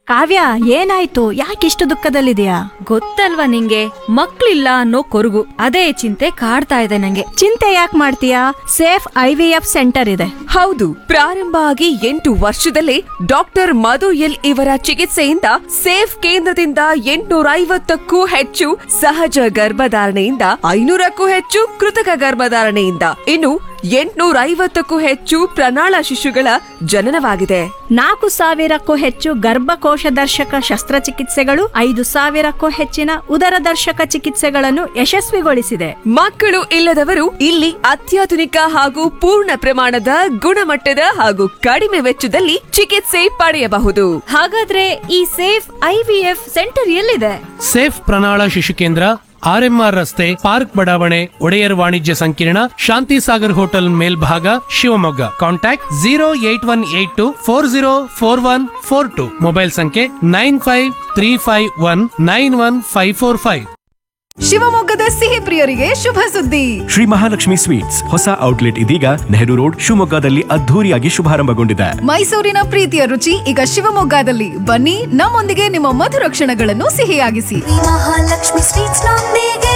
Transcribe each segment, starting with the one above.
ಕಾವ್ಯ ಏನಾಯ್ತು ಯಾಕಿಷ್ಟು ದುಃಖದಲ್ಲಿದೆಯಾ ಗೊತ್ತಲ್ವಾ ನಿಂಗೆ ಮಕ್ಳಿಲ್ಲ ಅನ್ನೋ ಕೊರಗು ಅದೇ ಚಿಂತೆ ಕಾಡ್ತಾ ಇದೆ ನಂಗೆ ಚಿಂತೆ ಯಾಕೆ ಮಾಡ್ತೀಯಾ Safe I V F centre ಇದೆ ಹೌದು ಪ್ರಾರಂಭ ಆಗಿ ಎಂಟು ವರ್ಷದಲ್ಲೇ ಡಾಕ್ಟರ್ ಮಧು ಎಲ್ ಇವರ ಚಿಕಿತ್ಸೆಯಿಂದ ಸೇಫ್ ಕೇಂದ್ರದಿಂದ ಎಂಟುನೂರ ಐವತ್ತಕ್ಕೂ ಹೆಚ್ಚು ಸಹಜ ಗರ್ಭಧಾರಣೆಯಿಂದ ಐನೂರಕ್ಕೂ ಹೆಚ್ಚು ಕೃತಕ ಗರ್ಭಧಾರಣೆಯಿಂದ ಇನ್ನು ಎಂಟುನೂರ ಐವತ್ತಕ್ಕೂ ಹೆಚ್ಚು ಪ್ರಣಾಳ ಶಿಶುಗಳ ಜನನವಾಗಿದೆ ನಾಲ್ಕು ಸಾವಿರಕ್ಕೂ ಹೆಚ್ಚು ಗರ್ಭಕೋಶ ದರ್ಶಕ ಶಸ್ತ್ರಚಿಕಿತ್ಸೆಗಳು ಐದು ಸಾವಿರಕ್ಕೂ ಹೆಚ್ಚಿನ ಉದರ ದರ್ಶಕ ಚಿಕಿತ್ಸೆಗಳನ್ನು ಯಶಸ್ವಿಗೊಳಿಸಿದೆ ಮಕ್ಕಳು ಇಲ್ಲದವರು ಇಲ್ಲಿ ಅತ್ಯಾಧುನಿಕ ಹಾಗೂ ಪೂರ್ಣ ಪ್ರಮಾಣದ ಗುಣಮಟ್ಟದ ಹಾಗೂ ಕಡಿಮೆ ವೆಚ್ಚದಲ್ಲಿ ಚಿಕಿತ್ಸೆ ಪಡೆಯಬಹುದು ಹಾಗಾದ್ರೆ ಈ Safe I V F centre ಎಲ್ಲಿದೆ ಸೇಫ್ ಪ್ರಣಾಳ ಶಿಶು ಕೇಂದ್ರ ಆರ್ಎಂಆರ್ ರಸ್ತೆ ಪಾರ್ಕ್ ಬಡಾವಣೆ ಒಡೆಯರ್ ವಾಣಿಜ್ಯ ಸಂಕೀರ್ಣ ಶಾಂತಿ ಸಾಗರ್ ಹೋಟೆಲ್ ಮೇಲ್ಭಾಗ Shivamogga contact zero eight one eight two four zero four one four two mobile ಸಂಖ್ಯೆ nine five three five one nine one five four five ಶಿವಮೊಗ್ಗದ ಸಿಹಿ ಪ್ರಿಯರಿಗೆ ಶುಭ ಸುದ್ದಿ ಶ್ರೀ ಮಹಾಲಕ್ಷ್ಮಿ ಸ್ವೀಟ್ಸ್ ಹೊಸ ಔಟ್ಲೆಟ್ ಇದೀಗ ನೆಹರು ರೋಡ್ ಶಿವಮೊಗ್ಗದಲ್ಲಿ ಅದ್ಧೂರಿಯಾಗಿ ಶುಭಾರಂಭಗೊಂಡಿದೆ ಮೈಸೂರಿನ ಪ್ರೀತಿಯ ರುಚಿ ಈಗ ಶಿವಮೊಗ್ಗದಲ್ಲಿ ಬನ್ನಿ ನಮ್ಮೊಂದಿಗೆ ನಿಮ್ಮ ಮಧುರ ಕ್ಷಣಗಳನ್ನು ಸಿಹಿಯಾಗಿಸಿ ಮಹಾಲಕ್ಷ್ಮಿ ಸ್ವೀಟ್ಸ್ ನೊಂದಿಗೆ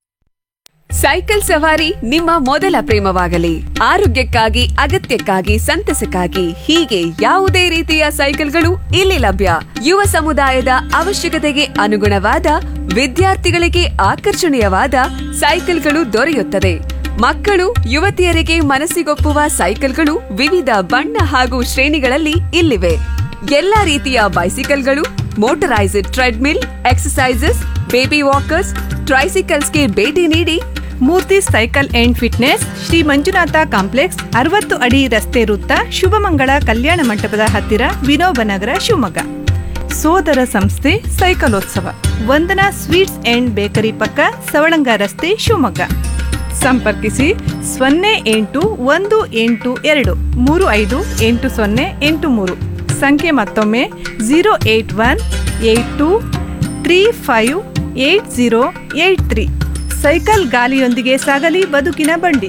ಸೈಕಲ್ ಸವಾರಿ ನಿಮ್ಮ ಮೊದಲ ಪ್ರೇಮವಾಗಲಿ ಆರೋಗ್ಯಕ್ಕಾಗಿ ಅಗತ್ಯಕ್ಕಾಗಿ ಸಂತಸಕ್ಕಾಗಿ ಹೀಗೆ ಯಾವುದೇ ರೀತಿಯ ಸೈಕಲ್ಗಳು ಇಲ್ಲಿ ಲಭ್ಯ ಯುವ ಸಮುದಾಯದ ಅವಶ್ಯಕತೆಗೆ ಅನುಗುಣವಾದ ವಿದ್ಯಾರ್ಥಿಗಳಿಗೆ ಆಕರ್ಷಣೀಯವಾದ ಸೈಕಲ್ಗಳು ದೊರೆಯುತ್ತದೆ ಮಕ್ಕಳು ಯುವತಿಯರಿಗೆ ಮನಸ್ಸಿಗೊಪ್ಪುವ ಸೈಕಲ್ಗಳು ವಿವಿಧ ಬಣ್ಣ ಹಾಗೂ ಶ್ರೇಣಿಗಳಲ್ಲಿ ಇಲ್ಲಿವೆ ಎಲ್ಲಾ ರೀತಿಯ ಬೈಸಿಕಲ್ಗಳು motorised treadmill exercises baby walkers ಟ್ರೈಸಿಕಲ್ಸ್ಗೆ ಭೇಟಿ ನೀಡಿ Murthy cycle and fitness Shri Manjunatha complex ಅರವತ್ತು ಅಡಿ ರಸ್ತೆ ವೃತ್ತ ಶುಭಮಂಗಳ ಕಲ್ಯಾಣ ಮಂಟಪದ ಹತ್ತಿರ ವಿನೋಬನಗರ ಶಿವಮೊಗ್ಗ ಸೋದರ ಸಂಸ್ಥೆ ಸೈಕಲೋತ್ಸವ ವಂದನಾ ಸ್ವೀಟ್ಸ್ ಅಂಡ್ ಬೇಕರಿ ಪಕ್ಕ ಸವಳಂಗ ರಸ್ತೆ ಶಿವಮೊಗ್ಗ ಸಂಪರ್ಕಿಸಿ ಸೊನ್ನೆ ಎಂಟು ಒಂದು ಎಂಟು ಎರಡು ಮೂರು ಐದು ಎಂಟು ಸೊನ್ನೆ ಎಂಟು ಮೂರು ಸಂಖ್ಯೆ ಮತ್ತೊಮ್ಮೆ zero eight one eight two three five eight zero eight three cycle ಗಾಲಿಯೊಂದಿಗೆ ಸಾಗಲಿ ಬದುಕಿನ ಬಂಡಿ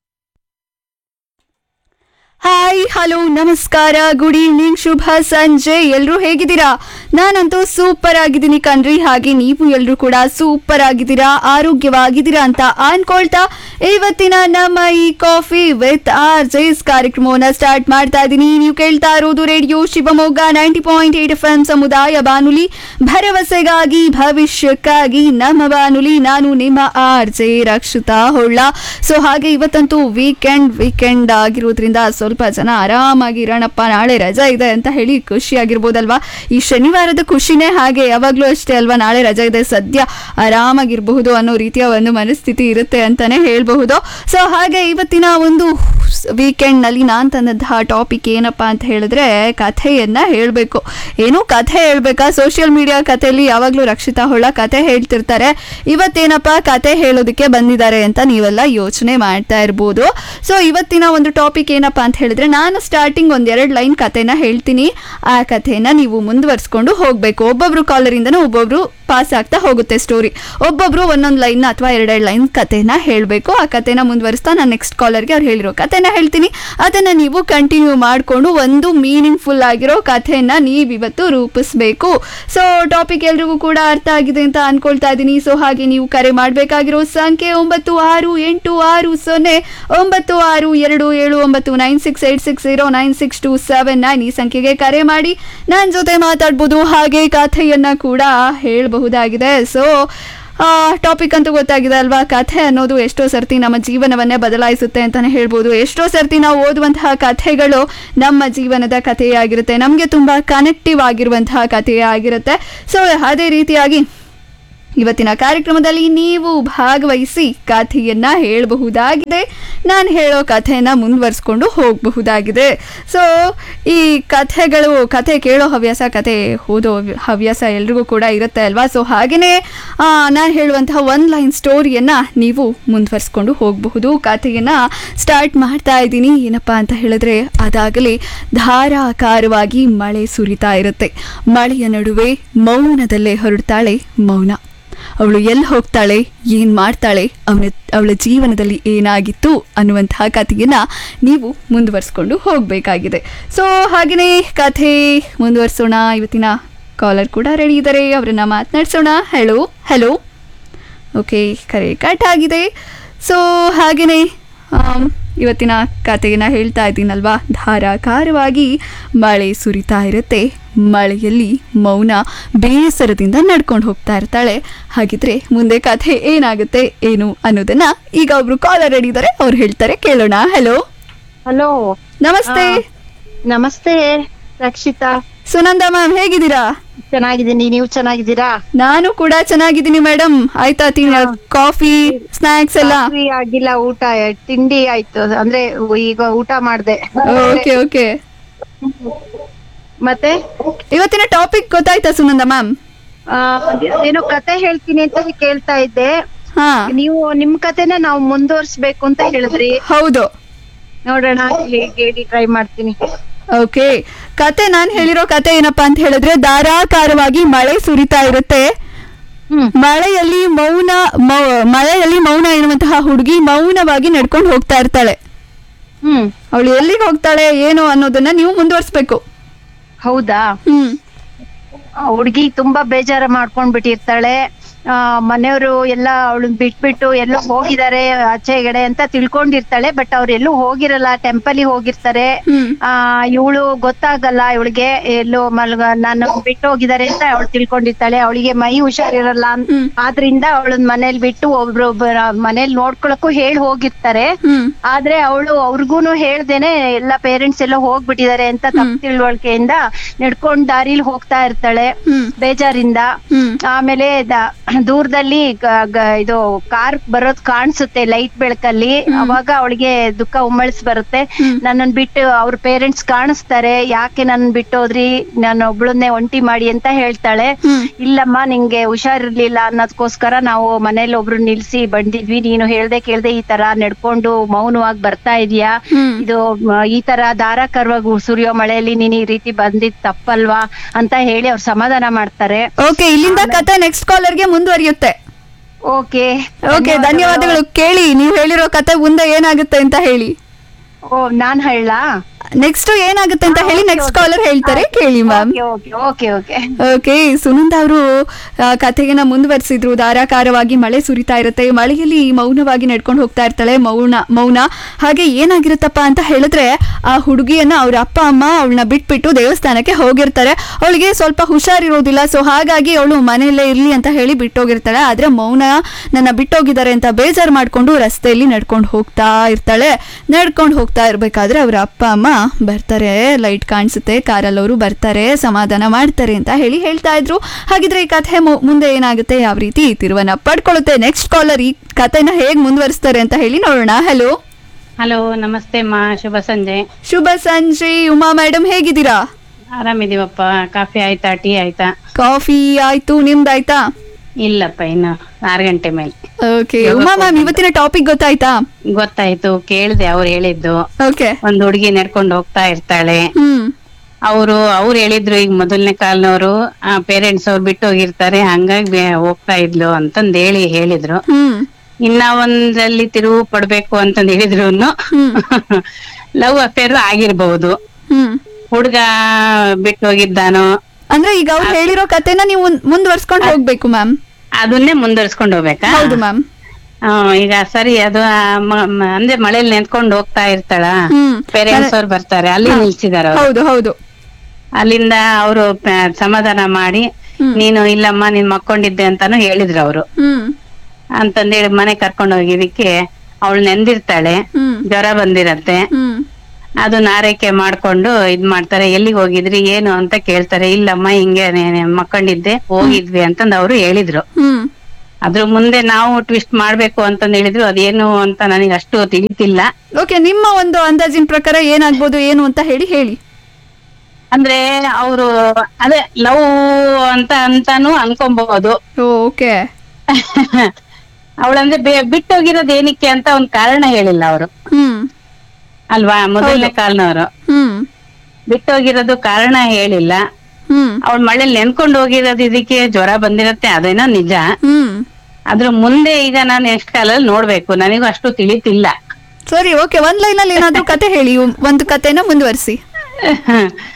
ಹಾಯ್ ಹಲೋ ನಮಸ್ಕಾರ ಗುಡ್ ಈವ್ನಿಂಗ್ ಶುಭ ಸಂಜೆ ಎಲ್ಲರೂ ಹೇಗಿದ್ದೀರಾ ನಾನಂತೂ ಸೂಪರ್ ಆಗಿದ್ದೀನಿ ಕಣ್ರಿ ಹಾಗೆ ನೀವು ಎಲ್ಲರೂ ಕೂಡ ಸೂಪರ್ ಆಗಿದ್ದೀರಾ ಆರೋಗ್ಯವಾಗಿದ್ದೀರಾ ಅಂತ ಅನ್ಕೊಳ್ತಾ ಇವತ್ತಿನ ನಮ್ಮ ಈ ಕಾಫಿ ವಿತ್ ಆರ್ ಜೈಸ್ ಕಾರ್ಯಕ್ರಮವನ್ನು ಸ್ಟಾರ್ಟ್ ಮಾಡ್ತಾ ಇದ್ದೀನಿ ನೀವು ಕೇಳ್ತಾ ಇರೋದು radio Shivamogga ninety point eight F M ಸಮುದಾಯ ಬಾನುಲಿ ಭರವಸೆಗಾಗಿ ಭವಿಷ್ಯಕ್ಕಾಗಿ ನಮ್ಮ ಬಾನುಲಿ ನಾನು ನಿಮ್ಮ R J Rakshita Holla so ಹಾಗೆ ಇವತ್ತಂತೂ ವೀಕೆಂಡ್ ವೀಕೆಂಡ್ ಆಗಿರೋದ್ರಿಂದ ಸ್ವಲ್ಪ ಜನ ಆರಾಮಾಗಿ ಇರೋಣಪ್ಪ ನಾಳೆ ರಜಾ ಇದೆ ಅಂತ ಹೇಳಿ ಖುಷಿಯಾಗಿರ್ಬೋದಲ್ವಾ ಈ ಶನಿವಾರದ ಖುಷಿನೇ ಹಾಗೆ ಯಾವಾಗಲೂ ಅಷ್ಟೇ ಅಲ್ವಾ ನಾಳೆ ರಜಾ ಇದೆ ಸದ್ಯ ಆರಾಮಾಗಿರಬಹುದು ಅನ್ನೋ ರೀತಿಯ ಒಂದು ಮನಸ್ಥಿತಿ ಇರುತ್ತೆ ಅಂತಾನೆ ಹೇಳ್ಬಹುದು ಸೊ ಹಾಗೆ ಇವತ್ತಿನ ಒಂದು ವೀಕೆಂಡ್ನಲ್ಲಿ ನಾನು ತಂದಂತಹ ಟಾಪಿಕ್ ಏನಪ್ಪ ಅಂತ ಹೇಳಿದ್ರೆ ಕಥೆಯನ್ನ ಹೇಳಬೇಕು ಏನು ಕಥೆ ಹೇಳ್ಬೇಕಾ ಸೋಷಿಯಲ್ ಮೀಡಿಯಾ ಕಥೆಯಲ್ಲಿ ಯಾವಾಗಲೂ ರಕ್ಷಿತಾ ಹೊಳ್ಳ ಕಥೆ ಹೇಳ್ತಿರ್ತಾರೆ ಇವತ್ತೇನಪ್ಪ ಕಥೆ ಹೇಳೋದಕ್ಕೆ ಬಂದಿದ್ದಾರೆ ಅಂತ ನೀವೆಲ್ಲ ಯೋಚನೆ ಮಾಡ್ತಾ ಇರ್ಬೋದು ಸೊ ಇವತ್ತಿನ ಒಂದು ಟಾಪಿಕ್ ಏನಪ್ಪ ಅಂತ ಹೇಳಿದ್ರೆ ನಾನು ಸ್ಟಾರ್ಟಿಂಗ್ ಒಂದೆರಡು ಲೈನ್ ಕಥೆನ ಹೇಳ್ತೀನಿ ಆ ಕಥೆನ ನೀವು ಮುಂದುವರಿಸ್ಕೊಂಡು ಹೋಗಬೇಕು ಒಬ್ಬೊಬ್ರು ಕಾಲರಿಂದನೂ ಒಬ್ಬೊಬ್ರು ಪಾಸ್ ಆಗ್ತಾ ಹೋಗುತ್ತೆ ಸ್ಟೋರಿ ಒಬ್ಬೊಬ್ರು ಒಂದೊಂದು ಲೈನ್ ಅಥವಾ ಎರಡೆರಡು ಲೈನ್ ಕಥೆನ ಹೇಳಬೇಕು ಆ ಕಥೆನ ಮುಂದುವರಿಸ್ತಾ ನಾನು ನೆಕ್ಸ್ಟ್ ಕಾಲರ್ಗೆ ಅವ್ರು ಹೇಳಿರೋ ಕಥೆನ ಹೇಳ್ತೀನಿ ಅದನ್ನು ನೀವು ಕಂಟಿನ್ಯೂ ಮಾಡಿಕೊಂಡು ಒಂದು ಮೀನಿಂಗ್ಫುಲ್ ಆಗಿರೋ ಕಥೆನ ನೀವು ಇವತ್ತು ರೂಪಿಸ್ಬೇಕು ಸೊ ಟಾಪಿಕ್ ಎಲ್ರಿಗೂ ಕೂಡ ಅರ್ಥ ಆಗಿದೆ ಅಂತ ಅನ್ಕೊಳ್ತಾ ಇದ್ದೀನಿ ಸೊ ಹಾಗೆ ನೀವು ಕರೆ ಮಾಡಬೇಕಾಗಿರೋ ಸಂಖ್ಯೆ ಒಂಬತ್ತು ಆರು ಎಂಟು ಆರು ಸೊನ್ನೆ ಒಂಬತ್ತು ಆರು ಎರಡು ಏಳು ಒಂಬತ್ತು nine six eight six zero nine six two seven nine ಈ ಸಂಖ್ಯೆಗೆ ಕರೆ ಮಾಡಿ ನನ್ನ ಜೊತೆ ಮಾತಾಡ್ಬೋದು ಹಾಗೆ ಕಥೆಯನ್ನ ಕೂಡ ಹೇಳಬಹುದಾಗಿದೆ ಸೊ ಟಾಪಿಕ್ ಅಂತೂ ಗೊತ್ತಾಗಿದೆ ಅಲ್ವಾ ಕಥೆ ಅನ್ನೋದು ಎಷ್ಟೋ ಸರ್ತಿ ನಮ್ಮ ಜೀವನವನ್ನೇ ಬದಲಾಯಿಸುತ್ತೆ ಅಂತಾನೆ ಹೇಳ್ಬೋದು ಎಷ್ಟೋ ಸರ್ತಿ ನಾವು ಓದುವಂತಹ ಕಥೆಗಳು ನಮ್ಮ ಜೀವನದ ಕಥೆಯಾಗಿರುತ್ತೆ ನಮಗೆ ತುಂಬ ಕನೆಕ್ಟಿವ್ ಆಗಿರುವಂತಹ ಕಥೆಯಾಗಿರುತ್ತೆ ಸೊ ಅದೇ ರೀತಿಯಾಗಿ ಇವತ್ತಿನ ಕಾರ್ಯಕ್ರಮದಲ್ಲಿ ನೀವು ಭಾಗವಹಿಸಿ ಕಥೆಯನ್ನ ಹೇಳಬಹುದಾಗಿದೆ ನಾನು ಹೇಳೋ ಕಥೆಯನ್ನ ಮುಂದುವರಿಸ್ಕೊಂಡು ಹೋಗಬಹುದಾಗಿದೆ ಸೊ ಈ ಕಥೆಗಳು ಕಥೆ ಕೇಳೋ ಹವ್ಯಾಸ ಕಥೆ ಓದೋ ಹವ್ಯಾಸ ಎಲ್ರಿಗೂ ಕೂಡ ಇರುತ್ತೆ ಅಲ್ವಾ ಸೊ ಹಾಗೆಯೇ ನಾನು ಹೇಳುವಂತಹ ಒನ್ ಲೈನ್ ಸ್ಟೋರಿಯನ್ನು ನೀವು ಮುಂದುವರಿಸ್ಕೊಂಡು ಹೋಗಬಹುದು ಕಥೆಯನ್ನು ಸ್ಟಾರ್ಟ್ ಮಾಡ್ತಾ ಇದ್ದೀನಿ ಏನಪ್ಪ ಅಂತ ಹೇಳಿದ್ರೆ ಅದಾಗಲೇ ಧಾರಾಕಾರವಾಗಿ ಮಳೆ ಸುರಿತಾ ಇರುತ್ತೆ ಮಳೆಯ ನಡುವೆ ಮೌನದಲ್ಲೇ ಹೊರಡ್ತಾಳೆ ಮೌನ ಅವಳು ಎಲ್ಲಿ ಹೋಗ್ತಾಳೆ ಏನು ಮಾಡ್ತಾಳೆ ಅವನ ಅವಳ ಜೀವನದಲ್ಲಿ ಏನಾಗಿತ್ತು ಅನ್ನುವಂತಹ ಕಥೆಯನ್ನು ನೀವು ಮುಂದುವರಿಸ್ಕೊಂಡು ಹೋಗಬೇಕಾಗಿದೆ ಸೊ ಹಾಗೆಯೇ ಕಥೆ ಮುಂದುವರಿಸೋಣ ಇವತ್ತಿನ ಕಾಲರ್ ಕೂಡ ರೆಡಿ ಇದ್ದಾರೆ ಅವರನ್ನ ಮಾತನಾಡ್ಸೋಣ ಹಲೋ ಹಲೋ ಓಕೆ ಕರೆ ಕಟ್ ಆಗಿದೆ ಸೊ ಹಾಗೆಯೇ ಆಮ್, ಇವತ್ತಿನ ಕಥೆಯನ್ನು ಹೇಳ್ತಾ ಇದ್ದೀನಲ್ವಾ ಧಾರಾಕಾರವಾಗಿ ಮಳೆ ಸುರಿತಾ ಇರುತ್ತೆ ಮಳೆಯಲ್ಲಿ ಮೌನ ಬೇಸರದಿಂದ ನಡ್ಕೊಂಡು ಹೋಗ್ತಾ ಇರ್ತಾಳೆ ಹಾಗಿದ್ರೆ ಮುಂದೆ ಕಥೆ ಏನಾಗುತ್ತೆ ಏನು ಅನ್ನೋದನ್ನ ಈಗ ಒಬ್ರು ಕಾಲರ್ ರೆಡಿ ಇದ್ದಾರೆ ಅವ್ರು ಹೇಳ್ತಾರೆ ಕೇಳೋಣ ಹಲೋ ಹಲೋ ನಮಸ್ತೆ ನಮಸ್ತೆ ರಕ್ಷಿತಾ ಸುನಂದ ಮ್ಯಾಮ್ ಹೇಗಿದ್ದೀರಾ ಚೆನ್ನಾಗಿದ್ದೀನಿ ನೀವು ಚೆನ್ನಾಗಿದ್ದೀರಾ ನಾನು ಕೂಡ ಚೆನ್ನಾಗಿದ್ದೀನಿ ಮೇಡಮ್ ಆಯ್ತಾ ತಿನ್ನ ಕಾಫಿ ಸ್ನಾಕ್ಸ್ ಎಲ್ಲ ಕಾಫಿ ಆಗಿಲ್ಲ ಊಟ ತಿಂಡಿ ಆಯ್ತು ಅಂದ್ರೆ ಈಗ ಊಟ ಮಾಡ್ದೆ ಓಕೆ ಓಕೆ ಮತ್ತೆ ಇವತ್ತಿನ ಟಾಪಿಕ್ ಗೊತ್ತಾಯ್ತಾ ಸುನಂದ ಮ್ಯಾಮ್ ಆ, ಏನೋ ಕತೆ ಹೇಳ್ತೀನಿ ಅಂತ ಕೇಳ್ತಾ ಇದ್ದೆ ಹಾ ನೀವು ನಿಮ್ ಕತೆನ ನಾವು ಮುಂದುವರ್ಸ್ಬೇಕು ಅಂತ ಹೇಳಿದ್ರಿ ಹೌದು ನೋಡೋಣ ಹೇಗೆ ಹೇಳಿ ಟ್ರೈ ಮಾಡ್ತೀನಿ ಓಕೆ ಕತೆ ನಾನ್ ಹೇಳಿರೋ ಕತೆ ಏನಪ್ಪಾ ಅಂತ ಹೇಳಿದ್ರೆ ಧಾರಾಕಾರವಾಗಿ ಮಳೆ ಸುರಿತಾ ಇರುತ್ತೆ ಹ್ಮ್. ಮಳೆಯಲ್ಲಿ ಮೌನ ಮೌ- ಮಳೆಯಲ್ಲಿ ಮೌನ ಎನ್ನುವಂತಹ ಹುಡುಗಿ ಮೌನವಾಗಿ ನಡ್ಕೊಂಡು ಹೋಗ್ತಾ ಇರ್ತಾಳೆ ಹ್ಮ್ ಅವಳು ಎಲ್ಲಿಗೆ ಹೋಗ್ತಾಳೆ ಏನು ಅನ್ನೋದನ್ನ ನೀವು ಮುಂದುವರಿಸ್ಬೇಕು ಹೌದಾ ಹ್ಮ್ ಹುಡ್ಗಿ ತುಂಬಾ ಬೇಜಾರ ಮಾಡ್ಕೊಂಡ್ ಬಿಟ್ಟಿರ್ತಾಳೆ ಆ ಮನೆಯವರು ಎಲ್ಲ ಅವಳನ್ ಬಿಟ್ಬಿಟ್ಟು ಎಲ್ಲೋ ಹೋಗಿದ್ದಾರೆ ಆಚೆಗಡೆ ಅಂತ ತಿಳ್ಕೊಂಡಿರ್ತಾಳೆ ಬಟ್ ಅವ್ರು ಎಲ್ಲೂ ಹೋಗಿರಲ್ಲ ಟೆಂಪಲ್ ಹೋಗಿರ್ತಾರೆ ಹ್ಮ್. ಆ ಇವಳು ಗೊತ್ತಾಗಲ್ಲ ಇವಳಿಗೆ ಎಲ್ಲೋ ಮಲ್ಗ ನಾನು ಬಿಟ್ಟು ಹೋಗಿದ್ದಾರೆ ಅಂತ ಅವಳು ತಿಳ್ಕೊಂಡಿರ್ತಾಳೆ ಅವಳಿಗೆ ಮೈ ಹುಷಾರಿರಲ್ಲ ಅಂತ- ಹ್ಮ್. ಆದ್ರಿಂದ ಅವಳನ್ ಮನೇಲಿ ಬಿಟ್ಟು ಒಬ್ರು ಮನೇಲಿ ನೋಡ್ಕೊಳಕ್ಕೂ ಹೇಳಿ ಹೋಗಿರ್ತಾರೆ ಹ್ಮ್ ಆದ್ರೆ ಅವಳು ಅವ್ರಿಗೂನು ಹೇಳ್ದೇನೆ ಎಲ್ಲ ಪೇರೆಂಟ್ಸ್ ಎಲ್ಲ ಹೋಗ್ಬಿಟ್ಟಿದ್ದಾರೆ ಅಂತ ತಪ್ಪು ತಿಳುವಳಿಕೆಯಿಂದ ನಡ್ಕೊಂಡ್ ದಾರಿಲಿ ಹೋಗ್ತಾ ಇರ್ತಾಳೆ ಹ್ಮ್. ಬೇಜಾರಿಂದ ಹ್ಮ್. ಆಮೇಲೆ ದ- ದೂರದಲ್ಲಿ ಗ- ಗ- ಇದು ಕಾರ್ ಬರೋದ್ ಕಾಣಿಸುತ್ತೆ ಲೈಟ್ ಬೆಳಕಲ್ಲಿ ಅವಾಗ ಅವಳಿಗೆ ದುಃಖ ಉಮ್ಮಳಿಸ್ ಬರುತ್ತೆ ನನ್ನನ್ ಬಿಟ್ಟು ಅವ್ರ ಪೇರೆಂಟ್ಸ್ ಕಾಣಿಸ್ತಾರೆ ಯಾಕೆ ನನ್ ಬಿಟ್ಟು ಹೋದ್ರಿ ನಾನು ಒಬ್ಳನ್ನೇ ಒಂಟಿ ಮಾಡಿ ಅಂತ ಹೇಳ್ತಾಳೆ ಇಲ್ಲಮ್ಮ ನಿಂಗೆ ಹುಷಾರಿರ್ಲಿಲ್ಲ ಅನ್ನೋದಕ್ಕೋಸ್ಕರ ನಾವು ಮನೇಲಿ ಒಬ್ರು ನಿಲ್ಸಿ ಬಂದಿದ್ವಿ ನೀನು ಹೇಳ್ದೆ ಕೇಳ್ದೆ ಈ ತರ ನಡ್ಕೊಂಡು ಮೌನವಾಗಿ ಬರ್ತಾ ಇದೀಯಾ ಇದು ಮ, ಈ ತರ ಧಾರಾಕಾರವಾಗಿ ಸುರಿಯೋ ಮಳೆಯಲ್ಲಿ ನೀನ್ ಈ ರೀತಿ ಬಂದಿದ್ ತಪ್ಪಲ್ವಾ ಅಂತ ಹೇಳಿ ಅವ್ರು ಸಮಾಧಾನ ಮಾಡ್ತಾರೆ ಓಕೆ ಇಲ್ಲಿಂದ ಕತೆ ನೆಕ್ಸ್ಟ್ ಕಾಲರ್ಗೆ ಮುಂದುವರಿಯುತ್ತೆ ಓಕೆ ಓಕೆ ಧನ್ಯವಾದಗಳು ಕೇಳಿ ನೀವು ಹೇಳಿರೋ ಕತೆ ಮುಂದೆ ಏನಾಗುತ್ತೆ ಅಂತ ಹೇಳಿ ಓ ನಾನ್ ಹೇಳಾ ನೆಕ್ಸ್ಟ್ ಏನಾಗುತ್ತೆ ಅಂತ ಹೇಳಿ ನೆಕ್ಸ್ಟ್ ಕಾಲರ್ ಹೇಳ್ತಾರೆ ಕೇಳಿ ma'am okay okay okay okay Sunanda ಅವರು ಕಥೆಯನ್ನ ಮುಂದುವರಿಸಿದ್ರು ಧಾರಾಕಾರವಾಗಿ ಮಳೆ ಸುರಿತಾ ಇರುತ್ತೆ ಮಳೆಯಲ್ಲಿ ಮೌನವಾಗಿ ನಡ್ಕೊಂಡು ಹೋಗ್ತಾ ಇರ್ತಾಳೆ ಮೌನ ಮೌನ ಹಾಗೆ ಏನಾಗಿರುತ್ತಪ್ಪ ಅಂತ ಹೇಳಿದ್ರೆ ಆ ಹುಡುಗಿಯನ್ನ ಅವ್ರ ಅಪ್ಪ ಅಮ್ಮ ಅವಳನ್ನ ಬಿಟ್ಬಿಟ್ಟು ದೇವಸ್ಥಾನಕ್ಕೆ ಹೋಗಿರ್ತಾರೆ ಅವಳಿಗೆ ಸ್ವಲ್ಪ ಹುಷಾರಿರೋದಿಲ್ಲ ಸೊ ಹಾಗಾಗಿ ಅವಳು ಮನೆಯಲ್ಲೇ ಇರ್ಲಿ ಅಂತ ಹೇಳಿ ಬಿಟ್ಟೋಗಿರ್ತಾಳೆ ಆದ್ರೆ ಮೌನ ನನ್ನ ಬಿಟ್ಟೋಗಿದ್ದಾರೆ ಅಂತ ಬೇಜಾರು ಮಾಡ್ಕೊಂಡು ರಸ್ತೆಯಲ್ಲಿ ನಡ್ಕೊಂಡು ಹೋಗ್ತಾ ಇರ್ತಾಳೆ ನಡ್ಕೊಂಡು ಹೋಗ್ತಾ ಇರ್ಬೇಕಾದ್ರೆ ಅವ್ರ ಅಪ್ಪ ಅಮ್ಮ ಬರ್ತಾರೆ ಲೈಟ್ ಕಾಣಿಸುತ್ತೆ ಕಾರಲ್ಲಿ ಅವರು ಬರ್ತಾರೆ ಸಮಾಧಾನ ಮಾಡ್ತಾರೆ ಅಂತ ಹೇಳಿ ಹೇಳ್ತಾ ಇದ್ರು ಹಾಗಿದ್ರೆ ಈ ಕಥೆ ಮು- ಮುಂದೆ ಏನಾಗುತ್ತೆ ಯಾವ ರೀತಿ ತಿರುವನ್ನ ಪಡ್ಕೊಳ್ಳುತ್ತೆ ನೆಕ್ಸ್ಟ್ ಕಾಲರ್ ಈ ಕಥೆನ ಹೇಗ್ ಮುಂದುವರಿಸ್ತಾರೆ ಅಂತ ಹೇಳಿ ನೋಡೋಣ ಹಲೋ ಹಲೋ ನಮಸ್ತೆ ಮಾ ಶುಭ ಸಂಜೆ ಶುಭ ಸಂಜೆ ಉಮಾ ಮೇಡಮ್ ಹೇಗಿದ್ದೀರಾ ಆರಾಮಿದೀವಪ್ಪ ಕಾಫಿ ಆಯ್ತಾ ಟೀ ಆಯ್ತಾ ಕಾಫಿ ಆಯ್ತು ನಿಮ್ದಾಯ್ತಾ ಇಲ್ಲಪ್ಪ ಇನ್ನು ಆರು ಗಂಟೆ ಮೇಲೆ ಓಕೆ ಉಮಾ ಮ್ಯಾಮ್ ಇವತ್ತಿನ ಟಾಪಿಕ್ ಗೊತ್ತಾಯ್ತಾ ಗೊತ್ತಾಯ್ತು ಕೇಳ್ದೆ ಅವ್ರು ಹೇಳಿದ್ದು ಓಕೆ ಒಂದ್ ಹುಡುಗಿ ನಡ್ಕೊಂಡು ಹೋಗ್ತಾ ಇರ್ತಾಳೆ ಹ್ಮ್ ಅವರು ಅವ್ರು ಹೇಳಿದ್ರು ಈಗ ಮೊದಲನೇ ಕಾಲ್ನವರು ಆ ಪೇರೆಂಟ್ಸ್ ಅವ್ರು ಬಿಟ್ಟು ಹೋಗಿರ್ತಾರೆ ಹಂಗಾಗಿ ಬೆ- ಹೋಗ್ತಾ ಇದ್ಲು ಅಂತಂದ್ ಹೇಳಿ ಹೇಳಿದ್ರು ಹ್ಮ್ ಇನ್ನ ಒಂದ್ರಲ್ಲಿ ತಿರುವು ಪಡ್ಬೇಕು ಅಂತಂದ್ ಹೇಳಿದ್ರು ಲವ್ ಅಫೇರ್ ಆಗಿರ್ಬಹುದು ಹ್ಮ್ ಹುಡ್ಗ ಬಿಟ್ಟು ಹೋಗಿದ್ದಾನೋ ಅಂದ್ರೆ ಈಗ ಅವ್ರು ಹೇಳಿರೋ ಕಥೆನ ನೀವು ಮುಂದುವರ್ಸ್ಕೊಂಡು ಹೋಗ್ಬೇಕು ಮ್ಯಾಮ್ ಅದನ್ನೇ ಮುಂದುವರ್ಸ್ಕೊಂಡು ಹೋಗ್ಬೇಕಾ ಹೌದು ಮ್ಯಾಮ್ ಆ, ಈಗ ಸರಿ ಅದು ಆ, ಮ- ಮ- ಅಂದ್ರೆ ಮಳೇಲಿ ನೆನ್ಕೊಂಡು ಹೋಗ್ತಾ ಇರ್ತಾಳ ಹ್ಮ್. ಪೇರೆಂಟ್ಸ್ ಅವ್ರು ಬರ್ತಾರೆ ಅಲ್ಲಿ ನಿಲ್ಸಿದಾರ ಅವ್ರು. ಹೌದು ಹೌದು ಅಲ್ಲಿಂದ ಅವರು ಸಮಾಧಾನ ಮಾಡಿ ನೀನು ಇಲ್ಲಮ್ಮ ನೀನ್ ಮಕ್ಕೊಂಡಿದ್ದೆ ಅಂತಾನು ಹೇಳಿದ್ರು ಅವರು ಹ್ಮ್ ಅಂತಂದೇಳಿ ಮನೆ ಕರ್ಕೊಂಡು ಹೋಗಿದಕ್ಕೆ ಅವಳು ನೆಂದಿರ್ತಾಳೆ ಹ್ಮ್. ಜ್ವರ ಬಂದಿರತ್ತೆ ಹ್ಮ್ ಅದನ್ನ ಆರೈಕೆ ಮಾಡ್ಕೊಂಡು ಇದ್ ಮಾಡ್ತಾರೆ ಎಲ್ಲಿಗೆ ಹೋಗಿದ್ರಿ ಏನು ಅಂತ ಕೇಳ್ತಾರೆ ಇಲ್ಲಮ್ಮ ಹಿಂಗೆ ನೆ- ಮಕ್ಕೊಂಡಿದ್ದೆ ಹೋಗಿದ್ವಿ ಅಂತಂದ್ ಅವರು ಹೇಳಿದ್ರು ಹ್ಮ್ ಅದ್ರ ಮುಂದೆ ನಾವು ಟ್ವಿಸ್ಟ್ ಮಾಡ್ಬೇಕು ಅಂತಂದ್ ಹೇಳಿದ್ರು ಅದೇನು ಅಂತ ನನಗೆ ಅಷ್ಟು ತಿಳಿತಿಲ್ಲ ಓಕೆ ನಿಮ್ಮ ಒಂದು ಅಂದಾಜಿನ ಪ್ರಕಾರ ಏನಾಗ್ಬೋದು ಏನು ಅಂತ ಹೇಳಿ ಹೇಳಿ ಅಂದ್ರೆ ಅವರು ಅದೇ ಲವ್ ಅಂತ ಅಂತಾನು ಅನ್ಕೊಬಹುದು ಓಕೆ ಅವಳಂದ್ರೆ ಬೆ- ಬಿಟ್ಟೋಗಿರೋದ್ ಏನಕ್ಕೆ ಅಂತ ಒಂದ್ ಕಾರಣ ಹೇಳಿಲ್ಲ ಅವರು ಹ್ಮ್ ಅಲ್ವಾ ಮೊದಲನೇ ಕಾಲ್ನವರು ಹ್ಮ್ ಬಿಟ್ಟೋಗಿರೋದು ಕಾರಣ ಹೇಳಿಲ್ಲ ಹ್ಮ್ ಅವಳ ಮಳೇಲಿ ನೆನ್ಕೊಂಡು ಹೋಗಿರೋದು ಇದಕ್ಕೆ ಜ್ವರ ಬಂದಿರತ್ತೆ ಅದೇನೋ ನಿಜ ಹ್ಮ್ ಅದ್ರ ಮುಂದೆ ಈಗ ನಾನು ನೆಕ್ಸ್ಟ್ ಕಾಲಲ್ಲಿ ನೋಡ್ಬೇಕು ನನಗೂ ಅಷ್ಟು ತಿಳಿತಿಲ್ಲ ಸರಿ ಓಕೆ ಒಂದ್ ಲೈನ್ ಅಲ್ಲಿ ಏನಾದ್ರೂ ಕತೆ ಹೇಳಿ ಒಂದು ಕತೆನ ಮುಂದುವರಿಸಿ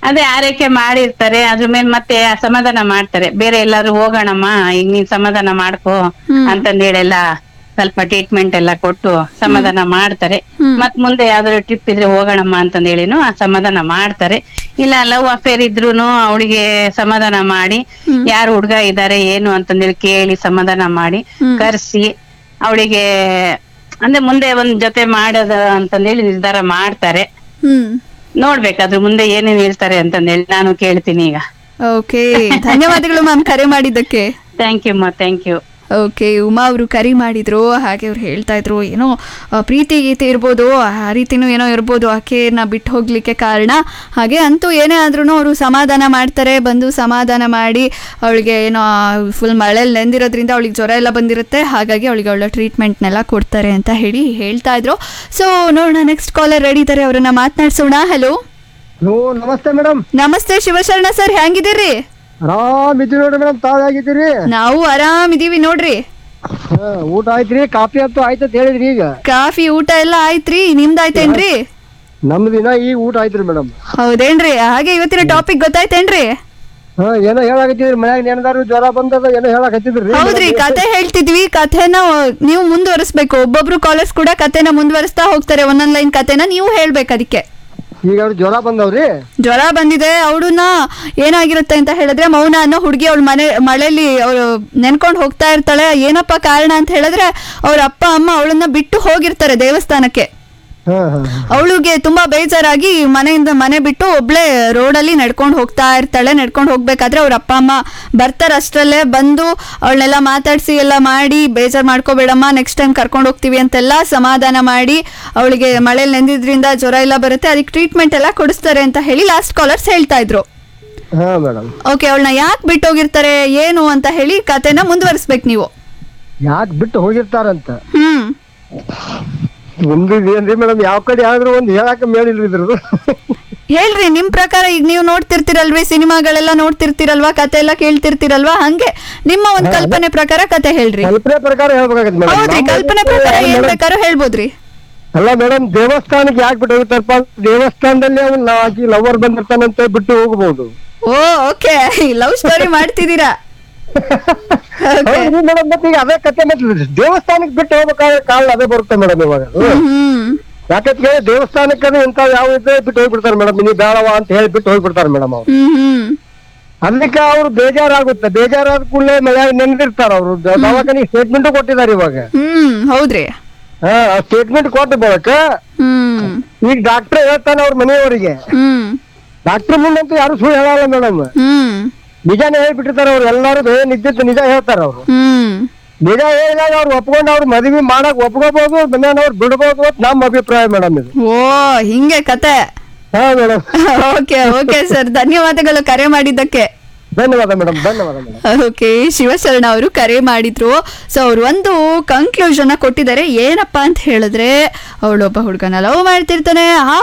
ಅದೇ ಆರೈಕೆ ಮಾಡಿರ್ತಾರೆ ಅದ್ರ ಮೇಲೆ ಮತ್ತೆ ಸಮಾಧಾನ ಮಾಡ್ತಾರೆ ಬೇರೆ ಎಲ್ಲಾದ್ರೂ ಹೋಗೋಣಮ್ಮ ಈಗ ನೀನ್ ಸಮಾಧಾನ ಮಾಡ್ಕೋ ಅಂತಂದೇಳೆಲ್ಲ ಸ್ವಲ್ಪ ಟ್ರೀಟ್ಮೆಂಟ್ ಎಲ್ಲ ಕೊಟ್ಟು ಸಮಾಧಾನ ಮಾಡ್ತಾರೆ ಮತ್ ಮುಂದೆ ಯಾವ್ದಾದ್ರು ಟ್ರಿಪ್ ಇದ್ರೆ ಹೋಗೋಣಮ್ಮ ಅಂತಂದೇಳಿನು ಆ ಸಮಾಧಾನ ಮಾಡ್ತಾರೆ ಇಲ್ಲ ಲವ್ ಅಫೇರ್ ಇದ್ರೂನು ಅವಳಿಗೆ ಸಮಾಧಾನ ಮಾಡಿ ಯಾರು ಹುಡ್ಗ ಇದಾರೆ ಏನು ಅಂತಂದೇಳಿ ಕೇಳಿ ಸಮಾಧಾನ ಮಾಡಿ ಕರ್ಸಿ ಅವಳಿಗೆ ಅಂದ್ರೆ ಮುಂದೆ ಒಂದ್ ಜೊತೆ ಮಾಡೋದ ಅಂತಂದೇಳಿ ನಿರ್ಧಾರ ಮಾಡ್ತಾರೆ ಹ್ಮ್ ನೋಡ್ಬೇಕು ಅದ್ರ ಮುಂದೆ ಏನೇನ್ ಹೇಳ್ತಾರೆ ಅಂತಂದೇಳಿ ನಾನು ಕೇಳ್ತೀನಿ ಈಗ ಓಕೆ ಧನ್ಯವಾದಗಳು ಮ್ಯಾಮ್ ಕರೆ ಮಾಡಿದ್ದಕ್ಕೆ ಥ್ಯಾಂಕ್ ಯು ಅಮ್ಮ ಥ್ಯಾಂಕ್ ಯು ಓಕೆ ಉಮಾ ಅವರು ಕರೆ ಮಾಡಿದ್ರು ಹಾಗೆ ಅವ್ರು ಹೇಳ್ತಾ ಇದ್ರು ಏನೋ ಆ, ಪ್ರೀತಿ ಗೀತೆ ಇರ್ಬೋದು ಆ ರೀತಿನೂ ಏನೋ ಇರ್ಬೋದು ಆಕೆನ ಬಿಟ್ಟು ಹೋಗ್ಲಿಕ್ಕೆ ಕಾರಣ ಹಾಗೆ ಅಂತೂ ಏನೇ ಆದ್ರೂ ಅವರು ಸಮಾಧಾನ ಮಾಡ್ತಾರೆ ಬಂದು ಸಮಾಧಾನ ಮಾಡಿ ಅವಳಿಗೆ ಏನೋ ಫುಲ್ ಮಳೆಯಲ್ಲಿ ನೆಂದಿರೋದ್ರಿಂದ ಅವಳಿಗೆ ಜ್ವರ ಎಲ್ಲ ಬಂದಿರುತ್ತೆ ಹಾಗಾಗಿ ಅವಳಿಗೆ ಅವಳ ಟ್ರೀಟ್ಮೆಂಟ್ನೆಲ್ಲ ಕೊಡ್ತಾರೆ ಅಂತ ಹೇಳಿ ಹೇಳ್ತಾ ಇದ್ರು ಸೊ ನೋಡೋಣ ನೆಕ್ಸ್ಟ್ ಕಾಲರ್ ರೆಡಿ ಇದ್ದಾರೆ ಅವರನ್ನ ಮಾತನಾಡ್ಸೋಣ ಹಲೋ ಹಲೋ ನಮಸ್ತೆ ಮೇಡಮ್ ನಮಸ್ತೆ ಶಿವಶರಣ ಸರ್ ಹೆಂಗಿದ್ದೀರಿ ಆರಾಮ್ ಇದ್ದೀವಿ ನೋಡ್ರಿ ಮೇಡಮ್ ತಾವ್ ಹೇಗಿದ್ದೀರಿ ನಾವು ಆರಾಮಿದೀವಿ ನೋಡ್ರಿ ಹಾ, ಊಟ ಆಯ್ತ್ರಿ ಕಾಫಿ ಅಂತೂ ಆಯ್ತಂತ ಹೇಳಿದ್ರಿ ಈಗ ಕಾಫಿ ಊಟ ಎಲ್ಲ ಆಯ್ತ್ರಿ ನಿಮ್ದಾಯ್ತೇನ್ರಿ ನಮ್ದು ದಿನ ಈಗ ಊಟ ಆಯ್ತ್ರಿ ಮೇಡಮ್ ಹೌದೇನ್ರಿ ಹಾಗೆ ಇವತ್ತಿನ ಟಾಪಿಕ್ ಗೊತ್ತಾಯ್ತೇನ್ರಿ ಹಾ ಏನೋ ಹೇಳಾಕತ್ತಿದ್ರಿ ಮನ್ಯಾಗ ನೆನದಾರು ಜ್ವರ ಬಂದದ ಏನೋ ಹೇಳಾಕತ್ತಿದ್ರಿ ಹೌದ್ರಿ ಕತೆ ಹೇಳ್ತಿದ್ವಿ ಕಥೆನ ನೀವು ಮುಂದುವರಿಸ್ಬೇಕು ಒಬ್ಬೊಬ್ರು ಕಾಲರ್ಸ್ ಕೂಡ ಕತೆನ ಮುಂದುವರಿಸ್ತಾ ಹೋಗ್ತಾರೆ ಒಂದೊಂದ್ ಲೈನ್ ಕತೆನ ನೀವು ಹೇಳ್ಬೇಕು ಅದಕ್ಕೆ ಈಗ ಅವ್ರು ಜ್ವರ ಬಂದವ್ರಿ ಜ್ವರ ಬಂದಿದೆ ಅವಳನ್ನ ಏನಾಗಿರುತ್ತೆ ಅಂತ ಹೇಳಿದ್ರೆ ಮೌನ ಅನ್ನೋ ಹುಡುಗಿ ಅವಳ ಮನೆ ಮಳೆಯಲ್ಲಿ ಅವಳು ನೆನ್ಕೊಂಡು ಹೋಗ್ತಾ ಇರ್ತಾಳೆ ಏನಪ್ಪ ಕಾರಣ ಅಂತ ಹೇಳಿದ್ರೆ ಅವ್ರ ಅಪ್ಪ ಅಮ್ಮ ಅವಳನ್ನ ಬಿಟ್ಟು ಹೋಗಿರ್ತಾರೆ ದೇವಸ್ಥಾನಕ್ಕೆ ಹಾ ಹಾ ಅವಳಿಗೆ ತುಂಬಾ ಬೇಜಾರಾಗಿ ಮನೆಯಿಂದ ಮನೆ ಬಿಟ್ಟು ಒಬ್ಳೆ ರೋಡಲ್ಲಿ ನಡ್ಕೊಂಡು ಹೋಗ್ತಾ ಇರ್ತಾಳೆ ನಡ್ಕೊಂಡು ಹೋಗ್ಬೇಕಾದ್ರೆ ಅವ್ರ ಅಪ್ಪ ಅಮ್ಮ ಬರ್ತಾರೆ ಅಷ್ಟರಲ್ಲೇ ಬಂದು ಅವಳನ್ನೆಲ್ಲ ಮಾತಾಡಿಸಿ ಎಲ್ಲ ಮಾಡಿ ಬೇಜಾರು ಮಾಡ್ಕೋಬೇಡಮ್ಮ ನೆಕ್ಸ್ಟ್ ಟೈಮ್ ಕರ್ಕೊಂಡು ಹೋಗ್ತೀವಿ ಅಂತೆಲ್ಲ ಸಮಾಧಾನ ಮಾಡಿ ಅವಳಿಗೆ ಮಳೇಲಿ ನೆಂದಿದ್ರಿಂದ ಜ್ವರ ಎಲ್ಲ ಬರುತ್ತೆ ಅದಕ್ಕೆ ಟ್ರೀಟ್ಮೆಂಟ್ ಎಲ್ಲ ಕೊಡಿಸ್ತಾರೆ ಅಂತ ಹೇಳಿ ಲಾಸ್ಟ್ ಕಾಲರ್ಸ್ ಹೇಳ್ತಾ ಇದ್ರು ಹಾ ಮೇಡಮ್ ಓಕೆ ಅವಳನ್ನ ಯಾಕೆ ಬಿಟ್ಟು ಹೋಗಿರ್ತಾರೆ ಏನು ಅಂತ ಹೇಳಿ ಕತೆನ ಮುಂದುವರಿಸ್ಬೇಕು ನೀವು ಯಾಕೆ ಬಿಟ್ಟು ಹೋಗಿರ್ತಾರಂತ ಹ್ಮ್ ಒಂದು ಏನ್ರಿ ಮೇಡಮ್ ಯಾವ ಕಡೆ ಆದ್ರೂ ಒಂದು ಹೇಳಾಕ ಮೇಲಿಲ್ರಿ ಇದ್ರದ್ದು ಹೇಳ್ರಿ ನಿಮ್ ಪ್ರಕಾರ ಈಗ ನೀವು ನೋಡ್ತಿರ್ತೀರಲ್ವಿ ಸಿನಿಮಾಗಳೆಲ್ಲ ನೋಡ್ತಿರ್ತೀರಲ್ವಾ ಕತೆ ಎಲ್ಲ ಕೇಳ್ತಿರ್ತೀರಲ್ವಾ ಹಂಗೆ ನಿಮ್ಮ ಒಂದ್ ಕಲ್ಪನೆ ಪ್ರಕಾರ ಕತೆ ಹೇಳ್ರಿ ಕಲ್ಪನೆ ಪ್ರಕಾರ ಹೇಳ್ಬೇಕಾಗತ್ತೆ ಹೌದ್ರಿ ಮೇಡಮ್ ಕಲ್ಪನೆ ಪ್ರಕಾರ ಏನ್ ಬೇಕಾದ್ರೂ ಹೇಳ್ಬೋದ್ರಿ ಅಲ್ಲ ಮೇಡಮ್ ದೇವಸ್ಥಾನಕ್ಕೆ ಯಾಕೆ ಬಿಟ್ಟು ಹೋಗ್ತಾರಪ್ಪ ದೇವಸ್ಥಾನದಲ್ಲಿ ಅವ್ನು ಆಕಿ ಲವರ್ ಬಂದಿರ್ತಾನಂತ ಬಿಟ್ಟು ಹೋಗ್ಬೋದು ಓ ಓಕೆ ಲವ್ ಸ್ಟೋರಿ ಮಾಡ್ತಿದ್ದೀರಾ ಮೇಡಮ್ ಮತ್ತೆ ಈಗ ಅದೇ ಕತೆ ಮತ್ತೆ ದೇವಸ್ಥಾನಕ್ಕೆ ಬಿಟ್ಟು ಹೋಗ್ಬೇಕಾದ್ರೆ ಕಾರಣ ಅದೇ ಬರುತ್ತೆ ಮೇಡಮ್ ಇವಾಗ ಹ್ಮ್ ಯಾಕಂದ್ರೆ ದೇವಸ್ಥಾನಕ್ಕೆ ಇಂತ ಯಾವ ಇದ್ರೆ ಬಿಟ್ಟು ಹೋಗ್ಬಿಡ್ತಾರೆ ಮೇಡಮ್ ನೀವು ಬೇಡವ ಅಂತ ಹೇಳಿ ಬಿಟ್ಟು ಹೋಗ್ಬಿಡ್ತಾರೆ ಮೇಡಮ್ ಅವ್ರು ಹ್ಮ್ ಹ್ಮ್ ಅದಕ್ಕೆ ಅವ್ರು ಬೇಜಾರಾಗುತ್ತೆ ಬೇಜಾರಾದ ಕೂಡಲೇ ಮಳೆ ನೆನೆದಿರ್ತಾರ ಅವರು ದವಾಖಾನಿಗೆ ಸ್ಟೇಟ್ಮೆಂಟ್ ಕೊಟ್ಟಿದ್ದಾರೆ ಇವಾಗ ಹ್ಮ್ ಹೌದ್ರಿ ಹಾ ಸ್ಟೇಟ್ಮೆಂಟ್ ಕೊಟ್ಟು ಬರಕ ಹ್ಮ್ ಈಗ ಡಾಕ್ಟರ್ ಹೇಳ್ತಾನೆ ಅವ್ರ ಮನೆಯವರಿಗೆ ಹ್ಮ್ ಡಾಕ್ಟರ್ ಮುಂದಂತೂ ಯಾರು ಸುಳ್ಳು ಹೇಳಲ್ಲ ಮೇಡಮ್ ಹ್ಮ್ ನಿಜಾನೇ ಹೇಳ್ಬಿಟ್ಟಿರ್ತಾರ ಅವ್ರು ಎಲ್ಲಾರು ಏನ್ ಇದ್ದಿದ್ದು ನಿಜ ಹೇಳ್ತಾರ ಅವ್ರು ಹ್ಮ್ ನಿಜ ಹೇಳಿದಾಗ ಅವ್ರು ಒಪ್ಕೊಂಡು ಅವ್ರು ಮದುವೆ ಮಾಡಕ್ ಒಪ್ಕೋಬಹುದು ಮನೇನ ಅವ್ರು ಬಿಡ್ಬೋದು ಅಂತ ನಮ್ಮ ಅಭಿಪ್ರಾಯ ಮೇಡಮ್ ಇದು ಓ ಹಿಂಗೆ ಕತೆ ಹಾ ಮೇಡಮ್ ಓಕೆ ಓಕೆ ಸರ್ ಧನ್ಯವಾದಗಳು ಕರೆ ಮಾಡಿದ್ದಕ್ಕೆ ಧನ್ಯವಾದ ಮೇಡಮ್ ಧನ್ಯವಾದ ಮೇಡಮ್ ಓಕೆ ಶಿವಶರಣ ಅವರು ಕರೆ ಮಾಡಿದ್ರು ಸೊ ಅವ್ರು ಒಂದು ಕನ್ಕ್ಲೂಷನ್ ಕೊಟ್ಟಿದ್ದಾರೆ ಏನಪ್ಪಾ ಅಂತ ಹೇಳಿದ್ರೆ ಅವಳೊಬ್ಬ ಹುಡುಗನ ಲವ್ ಮಾಡ್ತಿರ್ತಾನೆ ಆ